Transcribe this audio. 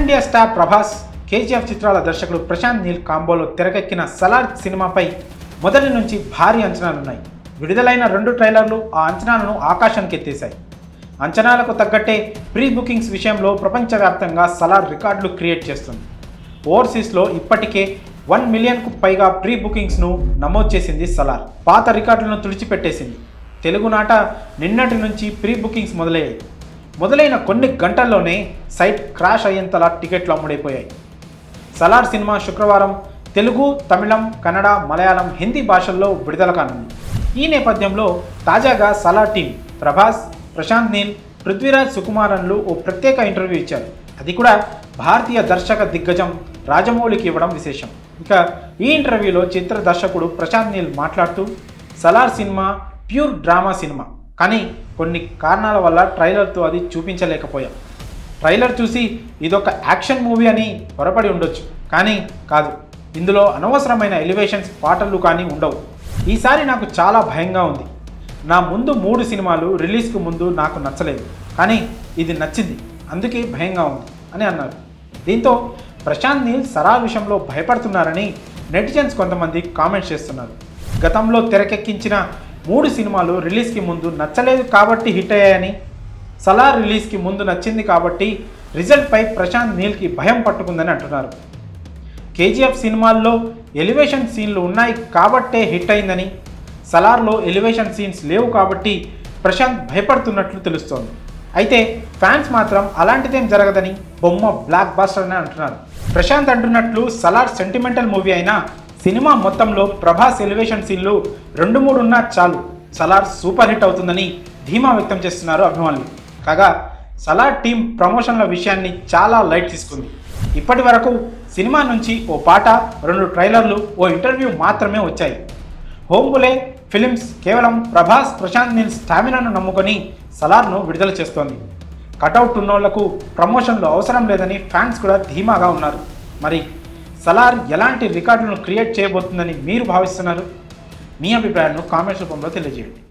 India star Prabhas KGF చిత్రాల దర్శకుడు ప్రశాంత్ నీల్ కాంబోలో తెరకెక్కిన సలార్ సినిమాపై మొదటి నుంచి భారీ అంచనాలున్నాయి విడుదలైన రెండు ట్రైలర్లు ఆ అంచనాలను ఆకాశానికి ఎత్తేశాయి అంచనాలకు తగ్గట్టే ప్రీ బుకింగ్స్ విషయంలో ప్రపంచవ్యాప్తంగా సలార్ రికార్డులు క్రియేట్ చేస్తుంది ఓవర్సీస్లో ఇప్పటికే వన్ మిలియన్కు పైగా ప్రీ బుకింగ్స్ను నమోదు చేసింది సలార్ పాత రికార్డులను తుడిచిపెట్టేసింది తెలుగునాట నిన్నటి నుంచి ప్రీ బుకింగ్స్ మొదలయ్యాయి మొదలైన కొన్ని గంటల్లోనే సైట్ క్రాష్ అయ్యేంతలా టికెట్లు అమ్ముడైపోయాయి సలార్ సినిమా శుక్రవారం తెలుగు తమిళం కన్నడ మలయాళం హిందీ భాషల్లో విడుదల కానుంది ఈ నేపథ్యంలో తాజాగా సలార్ టీం ప్రభాస్ ప్రశాంత్ నీల్ పృథ్వీరాజ్ సుకుమారన్లు ఓ ప్రత్యేక ఇంటర్వ్యూ ఇచ్చారు అది కూడా భారతీయ దర్శక దిగ్గజం రాజమౌళికి ఇవ్వడం విశేషం ఇక ఈ ఇంటర్వ్యూలో చిత్ర దర్శకుడు ప్రశాంత్ నీల్ మాట్లాడుతూ Salaar cinema pure drama cinema కానీ కొన్ని కారణాల వల్ల ట్రైలర్తో అది చూపించలేకపోయాం ట్రైలర్ చూసి ఇదొక యాక్షన్ మూవీ అని పొరపడి ఉండొచ్చు కానీ కాదు ఇందులో అనవసరమైన ఎలివేషన్స్ పాటలు కానీ ఉండవు ఈసారి నాకు చాలా భయంగా ఉంది నా ముందు మూడు సినిమాలు రిలీజ్కు ముందు నాకు నచ్చలేదు కానీ ఇది నచ్చింది అందుకే భయంగా ఉంది అని అన్నారు దీంతో ప్రశాంత్ నీల్ సరా విషయంలో భయపడుతున్నారని నెటిజన్స్ కొంతమంది కామెంట్స్ చేస్తున్నారు గతంలో తెరకెక్కించిన మూడు సినిమాలు రిలీజ్కి ముందు నచ్చలేదు కాబట్టి హిట్ అయ్యాయని సలార్ రిలీజ్కి ముందు నచ్చింది కాబట్టి రిజల్ట్పై ప్రశాంత్ నీల్కి భయం పట్టుకుందని అంటున్నారు కేజీఎఫ్ సినిమాల్లో ఎలివేషన్ సీన్లు ఉన్నాయి కాబట్టే హిట్ అయిందని సలార్లో ఎలివేషన్ సీన్స్ లేవు కాబట్టి ప్రశాంత్ భయపడుతున్నట్లు తెలుస్తోంది అయితే ఫ్యాన్స్ మాత్రం అలాంటిదేం జరగదని బొమ్మ బ్లాక్ బాస్టర్ అని అంటున్నారు ప్రశాంత్ అంటున్నట్లు సలార్ సెంటిమెంటల్ మూవీ అయినా సినిమా మొత్తంలో ప్రభాస్ ఎలివేషన్ సీన్లు రెండు మూడు ఉన్నా చాలు సలార్ సూపర్ హిట్ అవుతుందని ధీమా వ్యక్తం చేస్తున్నారు అభిమానులు కాగా సలార్ టీం ప్రమోషన్ల విషయాన్ని చాలా లైట్ తీసుకుంది ఇప్పటి వరకు సినిమా నుంచి ఓ పాట రెండు ట్రైలర్లు ఓ ఇంటర్వ్యూ మాత్రమే వచ్చాయి హోంబులే ఫిలిమ్స్ కేవలం ప్రభాస్ ప్రశాంత్ నీల్ స్టామినాను నమ్ముకొని సలార్ను విడుదల చేస్తోంది కటౌట్ ఉన్నోళ్లకు ప్రమోషన్లు అవసరం లేదని ఫ్యాన్స్ కూడా ధీమాగా ఉన్నారు మరి సలార్ ఎలాంటి రికార్డులను క్రియేట్ చేయబోతుందని మీరు భావిస్తున్నారు మీ అభిప్రాయాలను కామెంట్స్ రూపంలో తెలియజేయండి